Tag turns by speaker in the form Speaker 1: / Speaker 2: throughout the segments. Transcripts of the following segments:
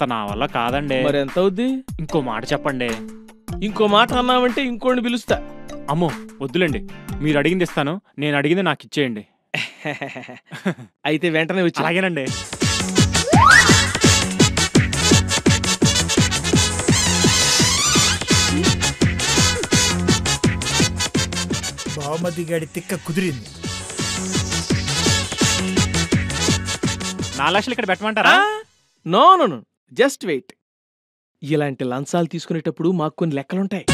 Speaker 1: నా వల్ల కాదండి
Speaker 2: మరి ఎంత అవుద్ది
Speaker 1: ఇంకో మాట చెప్పండి
Speaker 2: ఇంకో మాట అన్నావంటే ఇంకోటి పిలుస్తా
Speaker 1: అమ్మో వద్దులేండి మీరు అడిగింది ఇస్తాను నేను అడిగింది నాకు ఇచ్చేయండి
Speaker 2: అయితే వెంటనే వచ్చి
Speaker 1: అలాగేనండి
Speaker 3: బావమతి గాడి తిక్క కుదిరింది
Speaker 1: నాలుగు లక్షలు ఇక్కడ పెట్టమంటారా
Speaker 2: no no no just wait ఇలాంటి లంచాలు తీసుకునేటప్పుడు మాకు కొన్ని లెక్కలుంటాయి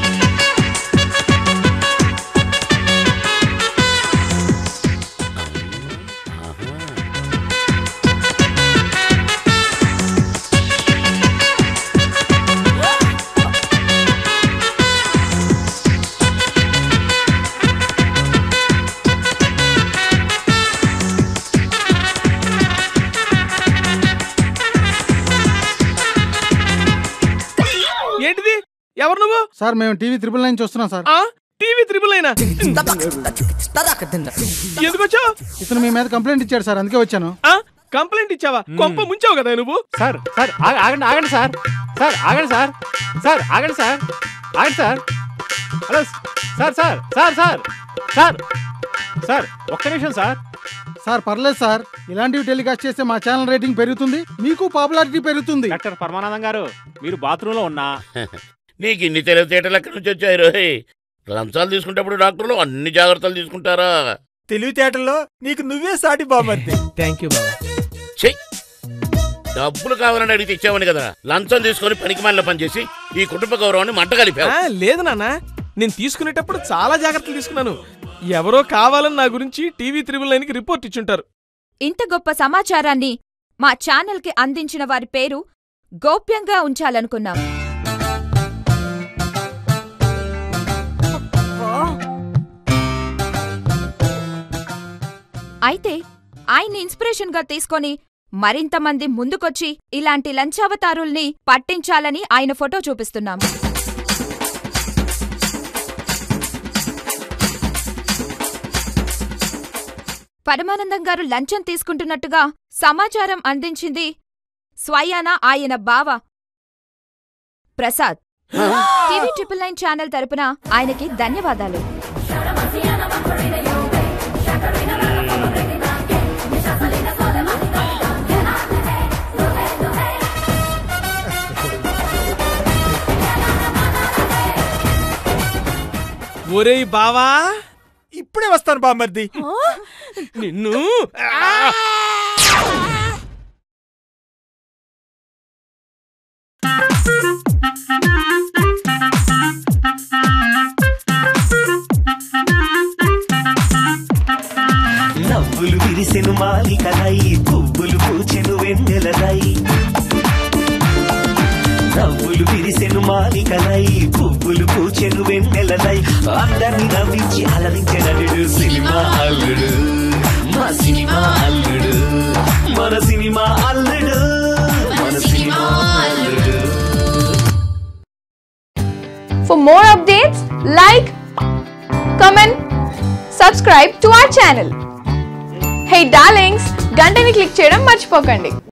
Speaker 2: ఏంటిది ఎవరు నువ్వు
Speaker 4: సార్ మేము టీవీ త్రిపుల్ నైన్ చూస్తున్నాం సార్
Speaker 2: ఆ టీవీ త్రిబుల్ అయినా ఎందుకు వచ్చావు
Speaker 4: ఇతను మీ మీద కంప్లైంట్ ఇచ్చాడు సార్ అందుకే వచ్చాను
Speaker 2: ఆ కంప్లైంట్ ఇచ్చావా కొంప ముంచావు కదా నువ్వు
Speaker 1: సార్ సార్ ఆగ- ఆగండి ఆగండి సార్ సార్ ఆగండి సార్ సార్ ఆగండి సార్ ఆగండి sir hello sir sir sir sir sir sir ఒక్క నిమిషం సార్
Speaker 4: సార్ పర్లేదు సార్ ఇలాంటివి టెలికాస్ట్ చేస్తే మా ఛానల్ రేటింగ్ పెరుగుతుంది మీకు పాపులారిటీ పెరుగుతుంది
Speaker 1: డాక్టర్ పరమానందం గారు మీరు బాత్రూంలో ఉన్నా
Speaker 5: నీకు ఇన్ని తెలివితేటలు ఎక్కడి నుంచి వచ్చాయి రోయ్ లంచాలు తీసుకునేటప్పుడు డాక్టర్లు అన్ని జాగ్రత్తలు తీసుకుంటారా
Speaker 3: తెలివితేటల్లో నీకు నువ్వే సాటి బావమతి
Speaker 2: థ్యాంక్ యూ బాబా
Speaker 5: చెయ్ డబ్బులు కావాలని అడిగితే ఇచ్చావని కదా లంచం తీసుకొని పనికి పనిలో పనిచేసి ఈ కుటుంబ గౌరవాన్ని మంట కలిపావు
Speaker 2: ఆ, లేదు నాన్న నేను తీసుకునేటప్పుడు చాలా జాగ్రత్తలు తీసుకున్నాను ఎవరో కావాలని నా గురించి టీవీ త్రిబుల్ నైన్కి రిపోర్ట్ ఇచ్చుంటారు
Speaker 6: ఇంత గొప్ప సమాచారాన్ని మా ఛానల్కి అందించిన వారి పేరు గోప్యంగా ఉంచాలనుకున్నాం అయితే ఆయన్ని ఇన్స్పిరేషన్గా తీసుకొని మరింత మంది ముందుకొచ్చి ఇలాంటి లంచావతారుల్ని పట్టించాలని ఆయన ఫోటో చూపిస్తున్నాం పరమానందం గారు లంచం తీసుకుంటున్నట్టుగా సమాచారం అందించింది స్వయాన ఆయన బావ Prasad TV triple nine channel తరపున ఆయనకి ధన్యవాదాలు
Speaker 2: ఒరేయ్ బావా
Speaker 3: ఇప్పుడే వస్తాను బామ్మర్ది
Speaker 2: నిన్ను
Speaker 7: నవ్వులు విరిసెను మాలికలై పువ్వులు పూచెను వెన్నెలలై నవ్వులు విరిసెను మాలికలై పువ్వులు పూచెను వెన్నెలలై అందరిని నవ్వించి అలరించెనడు సినిమా అల్లుడు మా సినిమా అల్లుడు మన సినిమా అల్లుడు మన సినిమా అల్లుడు
Speaker 8: For more updates, like, comment, subscribe to our channel. Hey darlings, గంటని click చేయడం మర్చిపోకండి